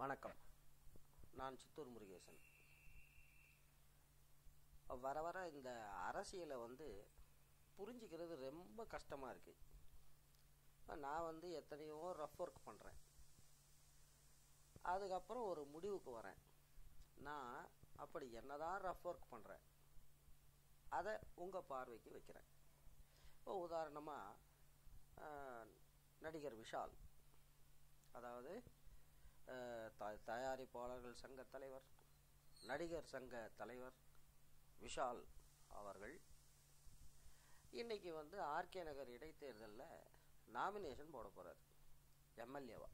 வணக்கம் நான் சித்தூர் முருகேசன் வர வர இந்த அரசியலை வந்து புரிஞ்சுக்கிறது ரொம்ப கஷ்டமாக இருக்குது நான் வந்து எத்தனையோ ரஃப் ஒர்க் பண்ணுறேன் அதுக்கப்புறம் ஒரு முடிவுக்கு வரேன் நான் அப்படி என்னதான் ரஃப் ஒர்க் பண்ணுறேன் அதை உங்கள் பார்வைக்கு வைக்கிறேன் இப்போ உதாரணமாக நடிகர் விஷால் அதாவது அஹ், த- தயாரிப்பாளர்கள் சங்க தலைவர் நடிகர் சங்க தலைவர் விஷால் அவர்கள் இன்னைக்கு வந்து ஆர்கே நகர் இடைத்தேர்தலில் நாமினேஷன் போட போகிறார் எம்எல்ஏவா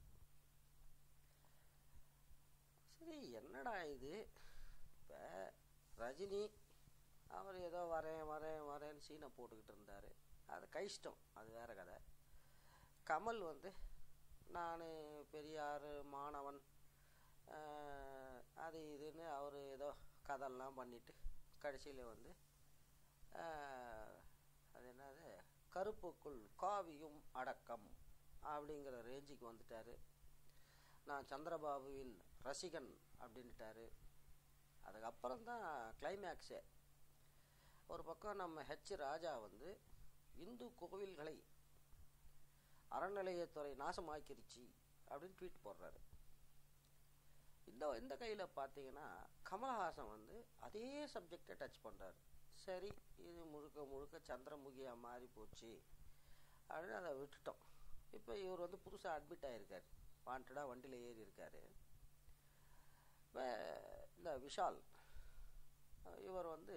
சரி என்னடா இது இப்போ ரஜினி அவர் ஏதோ வரேன் வரேன் வரேன்னு சீனை போட்டுக்கிட்டு இருந்தார் அது கைஷ்டம் அது வேற கதை கமல் வந்து நான் பெரியார் மாணவன் ஆஹ், அது இதுன்னு அவர் ஏதோ கதெல்லாம் பண்ணிட்டு கடைசியில் வந்து ஆஹ், அது என்னது கருப்புக்குள் காவியும் அடக்கம் அப்படிங்கிற ரேஞ்சுக்கு வந்துட்டார் நான் சந்திரபாபுவின் ரசிகன் அப்படின்ட்டாரு அதுக்கப்புறம் தான் கிளைமேக்ஸே ஒரு பக்கம் நம்ம ஹெச் ராஜா வந்து இந்து கோவில்களை அறநிலையத்துறை நாசமாக்கிருச்சு அப்படின்னு ட்வீட் போடுறாரு இந்த இந்த கையில் பார்த்தீங்கன்னா கமலஹாசன் வந்து அதே சப்ஜெக்டை டச் பண்ணுறாரு சரி இது முழுக்க முழுக்க சந்திரமுகியாக மாறி போச்சு அப்படின்னு அதை விட்டுட்டோம் இப்போ இவர் வந்து புதுசாக அட்மிட் ஆகிருக்காரு வாண்டடாக வண்டியில் ஏறி இருக்காரு இப்போ இந்த விஷால் அஹ் இவர் வந்து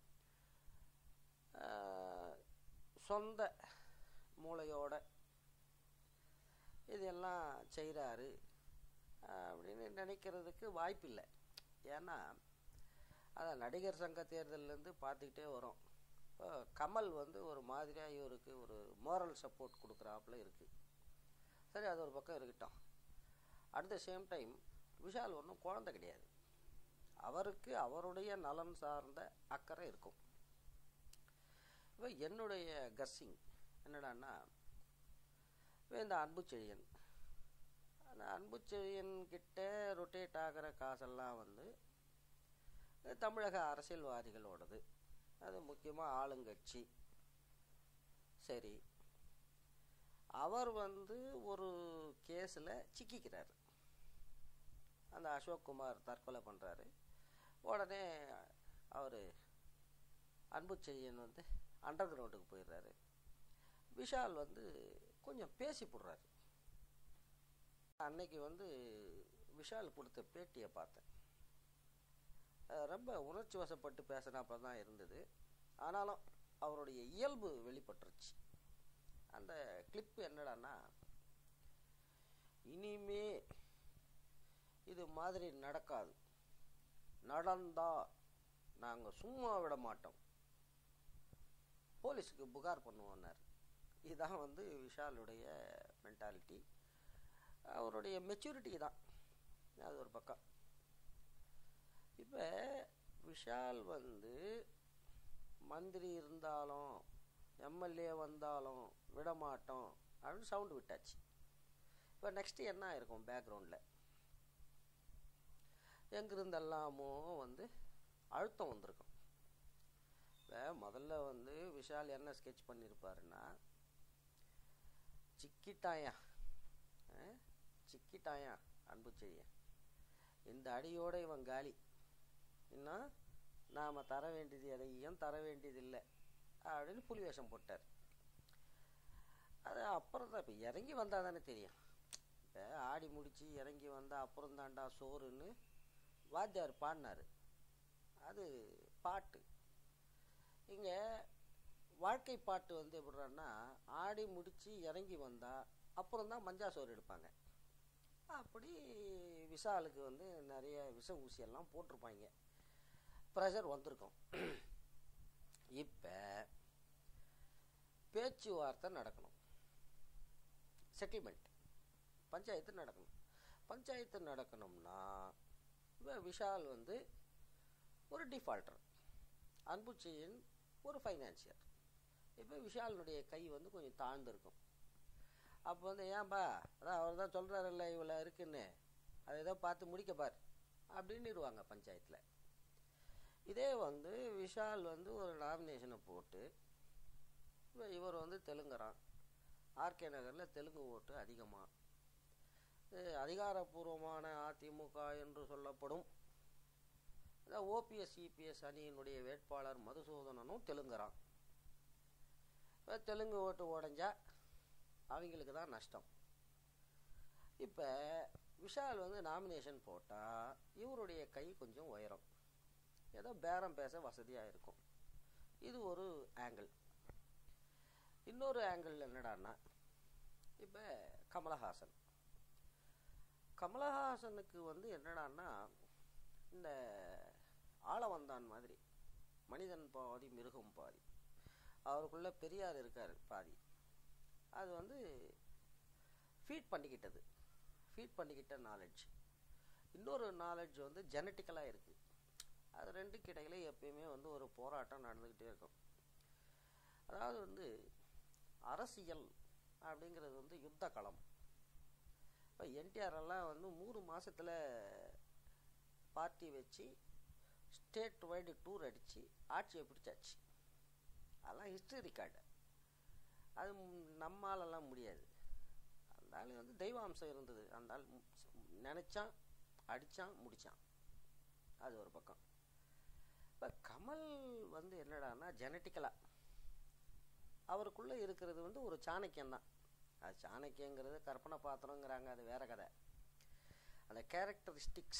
அஹ், சொந்த மூளையோட இதெல்லாம் செய்கிறாரு அப்படின்னு நினைக்கிறதுக்கு வாய்ப்பில்லை ஏன்னா அதான் நடிகர் சங்க தேர்தல்லேருந்து பார்த்துக்கிட்டே வரோம் இப்போ கமல் வந்து ஒரு மாதிரியாக இவருக்கு ஒரு மோரல் சப்போர்ட் கொடுக்குறாப்புல இருக்குது சரி அது ஒரு பக்கம் இருக்கட்டும் at the same time Vishal ஒன்றும் குழந்தை கிடையாது அவருக்கு அவருடைய நலன் சார்ந்த அக்கறை இருக்கும் இப்போ என்னுடைய கஸ்ஸிங் என்னடான்னா இப்போ இந்த அன்புச்செழியன் அந்த அன்புச்செழியன் கிட்ட ரொட்டேட் ஆகிற காசெல்லாம் வந்து அஹ், தமிழக அரசியல்வாதிகளோடது அது முக்கியமாக ஆளுங்கட்சி சரி அவர் வந்து ஒரு கேஸில் சிக்கிக்கிறார் அந்த அசோக் குமார் தற்கொலை பண்ணுறாரு உடனே அவர் அன்புச்செழியன் வந்து அண்டர் கிரவுண்டுக்கு போயிடுறாரு விஷால் வந்து கொஞ்சம் பேசி போடுறாரு அன்னைக்கு வந்து விஷால் கொடுத்த பேட்டியை பார்த்தேன் அஹ் ரொம்ப உணர்ச்சி வசப்பட்டு பேசினாப்ப தான் இருந்தது ஆனாலும் அவருடைய இயல்பு வெளிப்பட்டுருச்சு அந்த கிளிப் என்னடான்னா இனிமே இது மாதிரி நடக்காது நடந்தா நாங்கள் சும்மா விட மாட்டோம் போலீஸுக்கு புகார் பண்ணுவோன்னார் இதுதான் வந்து விஷாலுடைய மென்டாலிட்டி அவருடைய மெச்சூரிட்டி தான் அது ஒரு பக்கம் இப்போ விஷால் வந்து மந்திரி இருந்தாலும் எம்எல்ஏ வந்தாலும் விட மாட்டோம் அப்படின்னு சவுண்டு விட்டாச்சு இப்போ நெக்ஸ்ட்டு என்ன இருக்கும் பேக்ரவுண்டில் எங்கிருந்தெல்லாமோ வந்து அழுத்தம் வந்திருக்கும் இப்போ முதல்ல வந்து விஷால் என்ன ஸ்கெட்ச் பண்ணியிருப்பாருன்னா சிக்கிட்டாயா ஆ? சிக்கிட்டாயா அன்பு செய்ய இந்த அடியோட இவன் காலி இன்னும் நாம் தர வேண்டியது எதையும் தர வேண்டியதில்லை அப்படின்னு புலி வேஷம் போட்டார் அது அப்புறம் தான் இப்போ இறங்கி வந்தால் தானே தெரியும் இப்போ ஆடி முடித்து இறங்கி வந்தால் அப்புறம் தாண்டா சோறுன்னு வாத்தியார் பாடினார் அது பாட்டு இங்கே வாழ்க்கை பாட்டு வந்து எப்படின்னா ஆடி முடித்து இறங்கி வந்தால் அப்புறம் தான் மஞ்சா சோறு எடுப்பாங்க அப்படி விஷாலுக்கு வந்து நிறைய விஷ ஊசியெல்லாம் போட்டிருப்பாங்க ப்ரெஷர் வந்திருக்கும் இப்போ பேச்சுவார்த்தை நடக்கணும் செட்டில்மெண்ட் பஞ்சாயத்து நடக்கணும் பஞ்சாயத்து நடக்கணும்னா இப்ப விஷால் வந்து ஒரு டிஃபால்ட்டர் அன்புச்செயன் ஒரு ஃபைனான்சியர் இப்போ விஷாலினுடைய கை வந்து கொஞ்சம் தாழ்ந்திருக்கும் அப்போ வந்து ஏன்பா அதான் அவர் தான் சொல்கிறாருல்ல இவ்வளோ இருக்குன்னு அதை ஏதோ பார்த்து முடிக்க பார் அப்படின்னுடுவாங்க பஞ்சாயத்தில் இதே வந்து விஷால் வந்து ஒரு நாமினேஷனை போட்டு இப்ப இவர் வந்து தெலுங்குறான் ஆர்கே நகரில் தெலுங்கு ஓட்டு அதிகமாக அதிகாரப்பூர்வமான அதிமுக என்று சொல்லப்படும் ஓபிஎஸ் இபிஎஸ் அணியினுடைய வேட்பாளர் மதுசூதனனும் தெலுங்குறான் இப்ப தெலுங்கு ஓட்டு உடஞ்சா அவங்களுக்கு தான் நஷ்டம் இப்போ விஷால் வந்து நாமினேஷன் போட்டால் இவருடைய கை கொஞ்சம் உயரும் ஏதோ பேரம் பேச வசதியாக இருக்கும் இது ஒரு ஆங்கிள் இன்னொரு ஆங்கிள் என்னடான்னா இப்போ கமலஹாசன் கமலஹாசனுக்கு வந்து என்னடான்னா இந்த ஆளவந்தான் மாதிரி மனிதன் பாதி மிருகம் பாதி அவருக்குள்ள பெரியார் இருக்கார் பாதி அது வந்து ஃபீட் பண்ணிக்கிட்டது ஃபீட் பண்ணிக்கிட்ட நாலேஜ் இன்னொரு நாலேஜ் வந்து ஜெனட்டிக்கலாக இருக்குது அது ரெண்டுக்கு இடையில எப்பயுமே வந்து ஒரு போராட்டம் நடந்துக்கிட்டே இருக்கும் அதாவது வந்து அரசியல் அப்படிங்கிறது வந்து யுத்த களம் இப்போ என்டிஆர் எல்லாம் வந்து மூணு மாசத்துல பார்ட்டி வச்சு ஸ்டேட் வைடு டூர் அடித்து ஆட்சியை பிடிச்சாச்சு அதெல்லாம் ஹிஸ்ட்ரி ரெக்கார்டு அது ம்- நம்மாலெல்லாம் முடியாது அந்த ஆள் வந்து தெய்வ அம்சம் இருந்தது அந்த ஆள் ம்- நினைச்சான் அடிச்சான் முடிச்சான் அது ஒரு பக்கம் இப்போ கமல் வந்து என்னடான்னா ஜெனட்டிக்கலாக அவருக்குள்ளே இருக்கிறது வந்து ஒரு சாணக்கியம் தான் அது சாணக்கியங்கிறது கற்பனை பாத்திரங்கிறாங்க அது வேற கதை அந்த கேரக்டரிஸ்டிக்ஸ்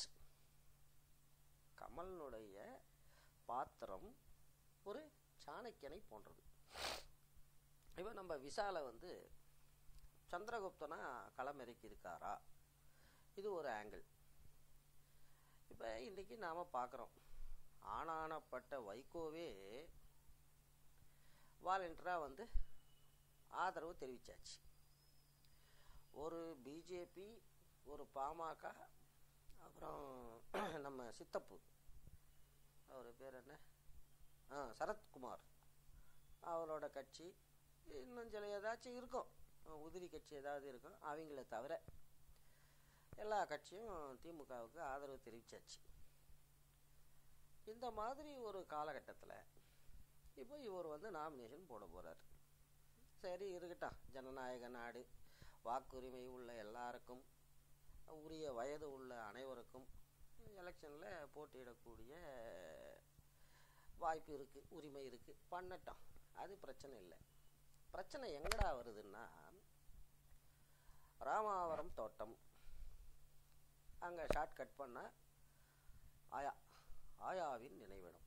கமலினுடைய பாத்திரம் ஒரு சாணக்கியனை போன்றது இப்போ நம்ம விசால வந்து சந்திரகுப்தனா களமிறக்கி இருக்காரா இது ஒரு ஆங்கிள் இப்போ இன்னைக்கு நாம் பார்க்குறோம் ஆனானப்பட்ட வைகோவே வாலண்டியராக வந்து ஆதரவு தெரிவிச்சாச்சு ஒரு பிஜேபி ஒரு பாமக அப்புறம் நம்ம சித்தப்பு அவர் பேர் என்ன ஆ சரத்குமார் அவரோட கட்சி இன்னும் சில ஏதாச்சும் இருக்கும் உதிரி கட்சி ஏதாவது இருக்கும் அவங்கள தவிர எல்லா கட்சியும் திமுகவுக்கு ஆதரவு தெரிவிச்சாச்சு இந்த மாதிரி ஒரு காலகட்டத்தில் இப்போ இவர் வந்து நாமினேஷன் போட போகிறார் சரி இருக்கட்டும் ஜனநாயக நாடு வாக்குரிமை உள்ள எல்லாருக்கும் உரிய வயது உள்ள அனைவருக்கும் எலெக்ஷனில் போட்டியிடக்கூடிய வாய்ப்பு இருக்குது உரிமை இருக்குது பண்ணட்டும் அது பிரச்சனை இல்லை பிரச்சனை எங்கடா வருதுன்னா ராமாவரம் தோட்டம் அங்கே ஷார்ட் கட் பண்ண ஆயா ஆயாவின் நினைவிடம்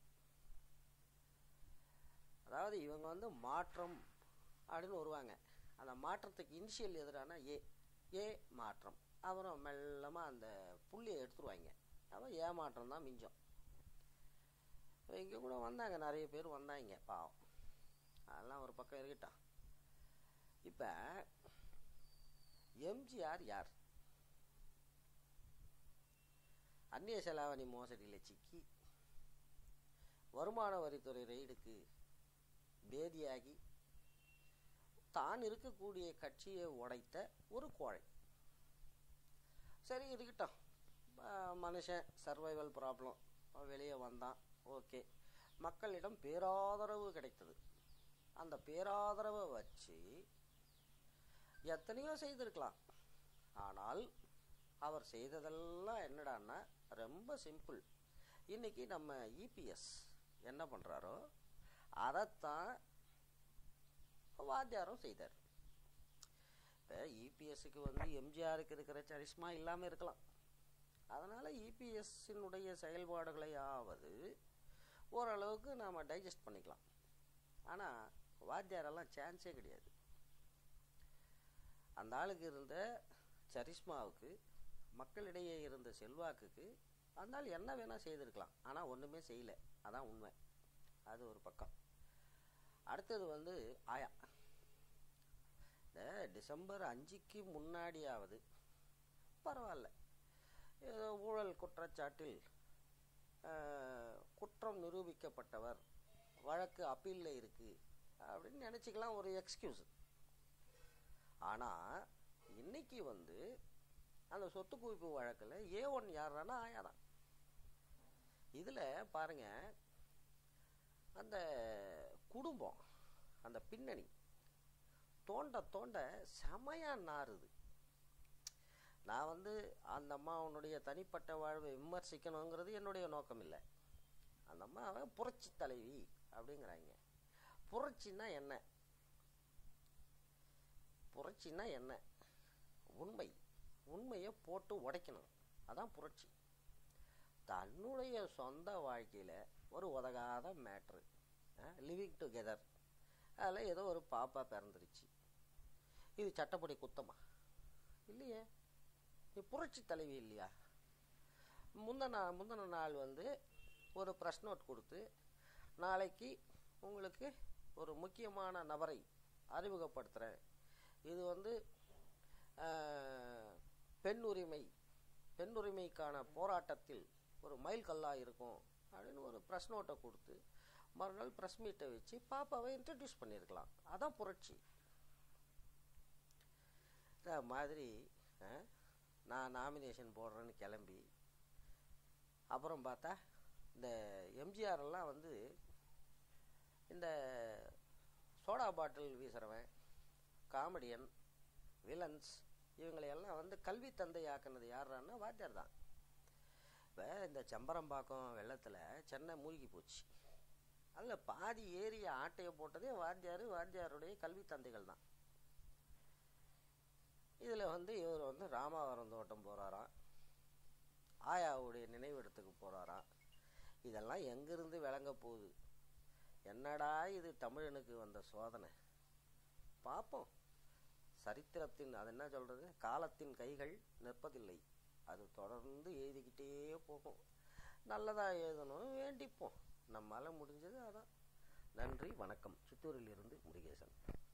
அதாவது இவங்க வந்து மாற்றம் அப்படின்னு வருவாங்க அந்த மாற்றத்துக்கு இனிஷியல் எதிரான ஏ ஏ மாற்றம் அப்புறம் மெல்லமாக அந்த புள்ளியை எடுத்துருவாங்க அப்புறம் ஏமாற்றம் தான் மிஞ்சம் இங்கே கூட வந்தாங்க நிறைய பேர் வந்தாங்க பாவம் அதெல்லாம் ஒரு பக்கம் இருக்கட்டும் இப்போ எம்ஜிஆர் யார் அந்நிய செலாவணி மோசடியில் சிக்கி வருமான வரித்துறை ரெய்டுக்கு பேதியாகி தான் இருக்கக்கூடிய கட்சியை உடைத்த ஒரு கோழை சரி இருக்கட்டும் ப- மனுஷன் சர்வைவல் ப்ராப்ளம் வெளியே வந்தான் ஓகே மக்களிடம் பேராதரவு கிடைத்தது அந்த பேராதரவை வச்சு எத்தனையோ செய்திருக்கலாம் ஆனால் அவர் செய்ததெல்லாம் என்னடான்னா ரொம்ப சிம்பிள் இன்னைக்கு நம்ம இபிஎஸ் என்ன பண்ணுறாரோ அதைத்தான் வாத்தியாரும் செய்தார் இப்போ இபிஎஸ்க்கு வந்து எம்ஜிஆருக்கு இருக்கிற சரிஷ்மா இல்லாமல் இருக்கலாம் அதனால் இபிஎஸ்ஸினுடைய செயல்பாடுகளையாவது ஓரளவுக்கு நாம் டைஜஸ்ட் பண்ணிக்கலாம் ஆனால் வாத்தியாரெல்லாம் சான்ஸே கிடையாது அந்த ஆளுக்கு இருந்த சரிஷ்மாவுக்கு மக்களிடையே இருந்த செல்வாக்குக்கு அந்த ஆள் என்ன வேணால் செய்திருக்கலாம் ஆனால் ஒன்றுமே செய்யலை அதான் உண்மை அது ஒரு பக்கம் அடுத்தது வந்து ஆயா இந்த டிசம்பர் அஞ்சுக்கு முன்னாடியாவது பரவாயில்ல ஏதோ ஊழல் குற்றச்சாட்டில் ஆஹ், குற்றம் நிரூபிக்கப்பட்டவர் வழக்கு அப்பீலில் இருக்குது அப்படின்னு நினச்சிக்கலாம் ஒரு எக்ஸ்கியூஸ் ஆனால் இன்னைக்கு வந்து அந்த சொத்து குவிப்பு வழக்கில் ஏ ஒன் யாருன்னா ஆயா தான் இதில் பாருங்க அந்த குடும்பம் அந்த பின்னணி தோண்ட தோண்ட செமையா நாறுது நான் வந்து அந்த அம்மாவனுடைய தனிப்பட்ட வாழ்வை விமர்சிக்கணுங்கிறது என்னுடைய நோக்கம் இல்லை அந்த அம்மாவை புரட்சி தலைவி அப்படிங்கிறாங்க புரட்சின்னா என்ன புரட்சின்னா என்ன உண்மை உண்மையை போட்டு உடைக்கணும் அதான் புரட்சி தன்னுடைய சொந்த வாழ்க்கையில் ஒரு உதகாத மேட்ரு லிவிங் டுகெதர் அதில் ஏதோ ஒரு பாப்பா பிறந்துருச்சு இது சட்டப்படி குத்தமா இல்லையே நீ புரட்சி தலைவி இல்லையா முந்தின முந்தின நாள் வந்து ஒரு ப்ரெஸ் நோட் கொடுத்து நாளைக்கு உங்களுக்கு ஒரு முக்கியமான நபரை அறிமுகப்படுத்துகிறேன் இது வந்து ஆஹ், பெண் உரிமை பெண் உரிமைக்கான போராட்டத்தில் ஒரு மைல்கல்லாக இருக்கும் அப்படின்னு ஒரு ப்ரெஸ் நோட்டை கொடுத்து மறுநாள் ப்ரெஸ் மீட்டை வச்சு பாப்பாவை இன்ட்ரடியூஸ் பண்ணியிருக்கலாம் அதான் புரட்சி இந்த மாதிரி அஹ், நான் நாமினேஷன் போடுறேன்னு கிளம்பி அப்புறம் பார்த்தா இந்த எம்ஜிஆர் எல்லாம் வந்து இந்த சோடா பாட்டில் வீசுகிறவன் காமெடியன் வில்லன்ஸ் இவங்களையெல்லாம் வந்து கல்வி தந்தை ஆக்குனது யாருன்னா வாத்தியார் தான் இப்போ இந்த செம்பரம்பாக்கம் வெள்ளத்தில் சென்னை மூழ்கி போச்சு அதில் பாதி ஏரிய ஆட்டையை போட்டதே வாத்தியார் வாத்தியாருடைய கல்வி தந்தைகள் தான் இதில் வந்து இவர் வந்து ராமாவரம் தோட்டம் போகிறாராம் ஆயாவுடைய நினைவிடத்துக்கு போகிறாராம் இதெல்லாம் எங்கிருந்து விளங்க போகுது என்னடா இது தமிழனுக்கு வந்த சோதனை பார்ப்போம் சரித்திரத்தின் அது என்ன சொல்கிறது காலத்தின் கைகள் நிற்பதில்லை அது தொடர்ந்து எழுதிக்கிட்டே போகும் நல்லதாக எழுதணும் வேண்டிப்போம் நம்மால் முடிஞ்சது அதான் நன்றி வணக்கம் சித்தூரிலிருந்து முருகேசன்